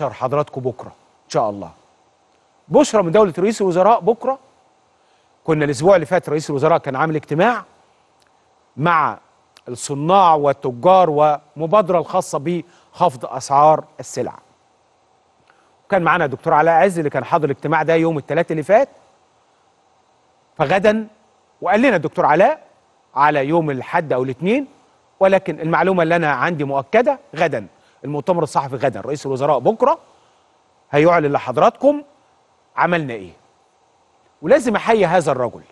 بشر حضراتكم بكره ان شاء الله بشرى من دوله رئيس الوزراء بكره كنا الاسبوع اللي فات رئيس الوزراء كان عامل اجتماع مع الصناع والتجار ومبادره الخاصه بخفض اسعار السلع وكان معانا الدكتور علاء عز اللي كان حاضر الاجتماع ده يوم الثلاث اللي فات فغدا وقال لنا الدكتور علاء على يوم الاحد او الاثنين ولكن المعلومه اللي انا عندي مؤكده غدا المؤتمر الصحفي غدا رئيس الوزراء بكره هيعلن لحضراتكم عملنا ايه ولازم احيي هذا الرجل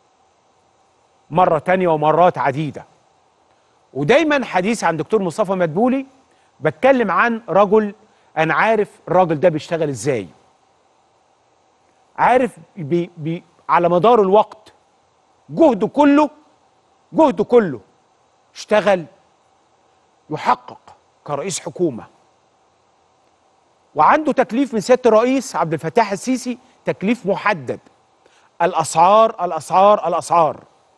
مره تانية ومرات عديده ودايما حديث عن دكتور مصطفى مدبولي بتكلم عن رجل انا عارف الراجل ده بيشتغل ازاي عارف بي بي على مدار الوقت جهده كله جهده كله اشتغل يحقق كرئيس حكومه وعنده تكليف من سياده الرئيس عبد الفتاح السيسي تكليف محدد الاسعار الاسعار الاسعار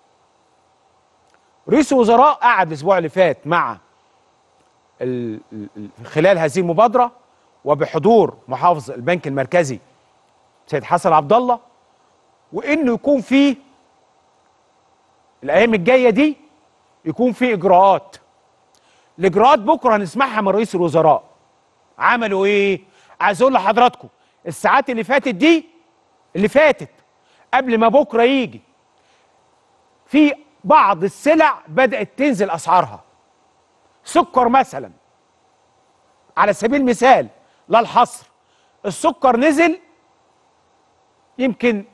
رئيس الوزراء قعد الاسبوع اللي فات مع ال- ال- خلال هذه المبادره وبحضور محافظ البنك المركزي سيد حسن عبد الله وانه يكون في الايام الجايه دي يكون في اجراءات الاجراءات بكره هنسمعها من رئيس الوزراء عملوا ايه عايز اقول لحضراتكم الساعات اللي فاتت دي اللي فاتت قبل ما بكره يجي في بعض السلع بدات تنزل اسعارها سكر مثلا على سبيل المثال لا الحصر السكر نزل يمكن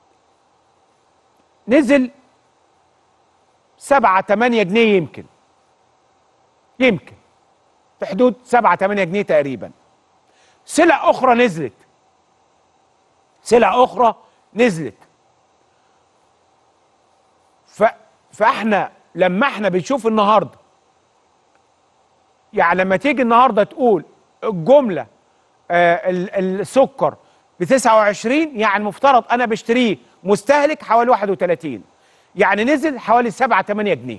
نزل سبعة تمانية جنيه يمكن يمكن في حدود سبعة تمانية جنيه تقريبا سلع أخرى نزلت سلع أخرى نزلت ف... فاحنا لما احنا بنشوف النهارده يعني لما تيجي النهارده تقول الجمله آه ال- السكر ب 29 يعني المفترض انا بشتريه مستهلك حوالي 31 يعني نزل حوالي 7 8 جنيه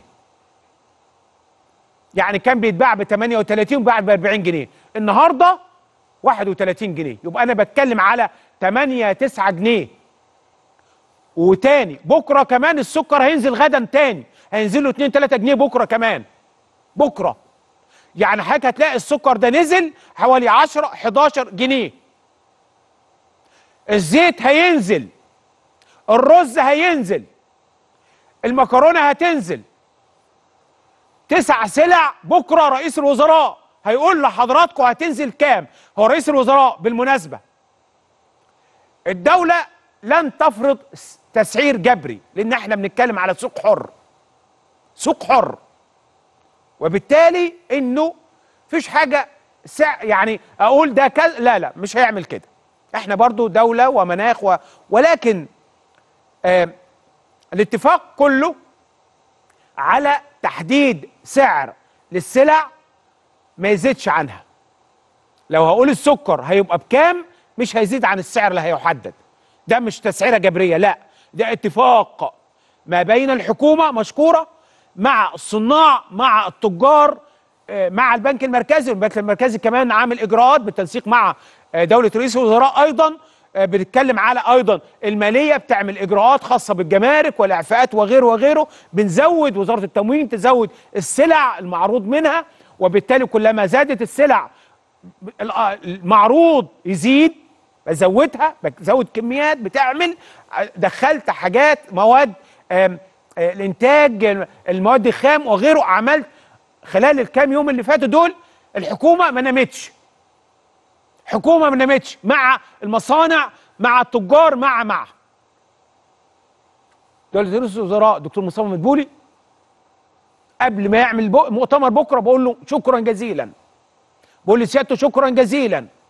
يعني كان بيتباع ب 38 وباع ب 40 جنيه النهارده 31 جنيه يبقى انا بتكلم على 8 9 جنيه وتاني بكره كمان السكر هينزل غدا تاني هينزل له 2 3 جنيه بكره كمان بكره يعني حضرتك هتلاقي السكر ده نزل حوالي 10 11 جنيه الزيت هينزل الرز هينزل المكرونه هتنزل تسع سلع بكره رئيس الوزراء هيقول لحضراتكم هتنزل كام هو رئيس الوزراء بالمناسبه الدوله لن تفرض س- تسعير جبري لان احنا بنتكلم على سوق حر سوق حر وبالتالي انه فيش حاجه سع يعني اقول ده كل لا لا مش هيعمل كده احنا برضو دوله ومناخ و... ولكن آه الاتفاق كله على تحديد سعر للسلع ما يزيدش عنها لو هقول السكر هيبقى بكام مش هيزيد عن السعر اللي هيحدد ده مش تسعيره جبريه لا ده اتفاق ما بين الحكومه مشكوره مع الصناع مع التجار آه، مع البنك المركزي والبنك المركزي كمان عامل اجراءات بالتنسيق مع آه، دوله رئيس الوزراء ايضا آه، بنتكلم على ايضا الماليه بتعمل اجراءات خاصه بالجمارك والاعفاءات وغيره وغيره بنزود وزاره التموين تزود السلع المعروض منها وبالتالي كلما زادت السلع المعروض يزيد بزودها بزود كميات بتعمل دخلت حاجات مواد آم، آه، الانتاج المواد الخام وغيره عملت خلال الكام يوم اللي فاتوا دول الحكومه ما نامتش حكومه ما نامتش مع المصانع مع التجار مع مع دوله رئيس الوزراء دكتور مصطفى مدبولي قبل ما يعمل بق- مؤتمر بكره بقول له شكرا جزيلا بقول لسيادته شكرا جزيلا